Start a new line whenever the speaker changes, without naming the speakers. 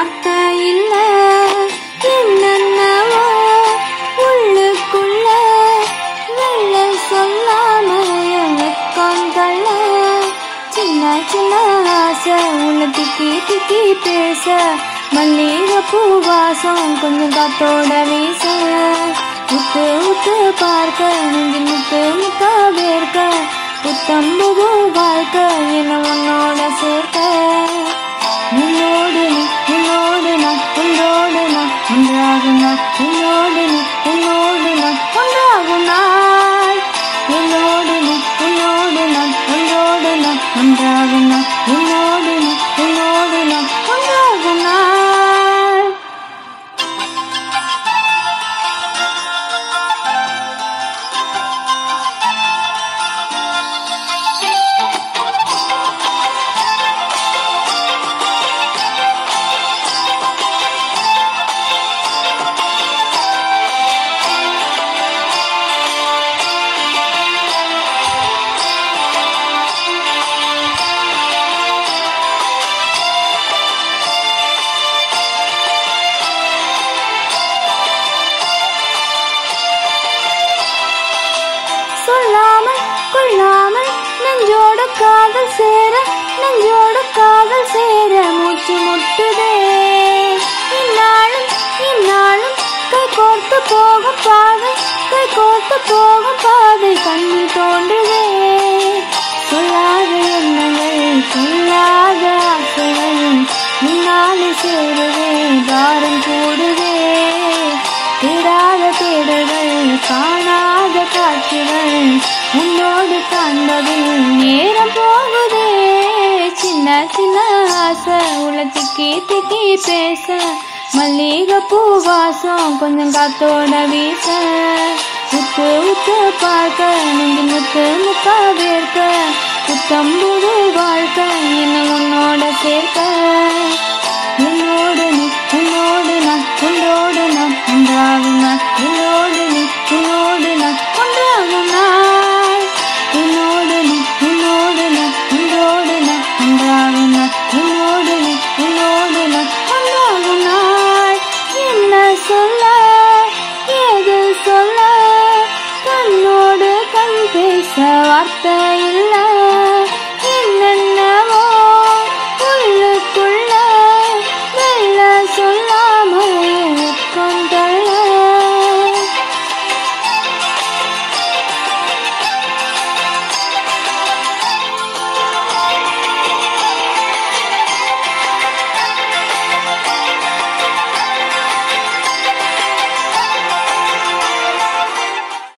வார்த்தை இல்ல என்னென்னவோ உள்ளுக்குள்ள வெள்ள சொல்லாம வெக்கம் தள்ள சின்ன சின்ன ஆசை உள்ள திக்கி திக்கி பேச மல்லிகை பூ வாசம் கொஞ்சம் காத்தோட வீச உத்து உத்து பார்க்க நெஞ்சு முத்து முத்தா வேர்க்க புத்தம்புது வாழ்க்கை என உன்னோட சேர்க்க உன்னோடு நீ உன்னோடு நான் உன்னோடு நான் ஒன்றாகும் நாள் உன்னோடு நீ உன்னோடு நான் ஒன்றாகும் நாள் உன்னோடு நீ உன்னோடு நான் ஒன்றோடு நான் ஒன்றாகும் நாள் உன்னோடு நீ உன்னோடு நான் ஒன்றாகும் நாள் சொல்லாமல் கொள்ளாமல் நெஞ்சோட காதல் சேர நெஞ்சோட காதல் சேர மூச்சு முட்டுதே இந்நாளும் இந்நாளும் கை கோர்த்து போகும் பாதை கை கோர்த்து போகும் பாதை கண்ணில் தோன்றுதே சொல்லாத எண்ணங்கள் சொல்லாத ஆசைகள் முன்னாலே சேருவே தாரம் கூடுதே தேடாத தேடல்கள் காணாத காட்சிகள் உன்னோடு காண்பதில் நேரம் போகுதே சின்ன சின்ன ஆசை உள்ள திக்கி திக்கி பேச மல்லிகை பூ வாசம் கொஞ்சம் காத்தோட வீச உத்து உத்து பார்க்க நெஞ்சு முத்து முத்தா வேர்க்க புத்தம்புது வாழ்க்கை என்ன உன்னோட சேர்க்க உன்னோடு நீ உன்னோடு நான் உன்னோடு நான் ஒன்றாகும் நாள் உன்னோடு நீ உன்னோடு நான் ஒன்றாகும் நாள் உன்னோடு நீ உன்னோடு நான் உன்னோடு நான் ஒன்றாகும் நாள் உன்னோடு நீ உன்னோடு நான் ஒன்றாகும் நாள் என்ன சொல்ல ஏது சொல்ல கண்ணோடு கண் பேச வார்த்தை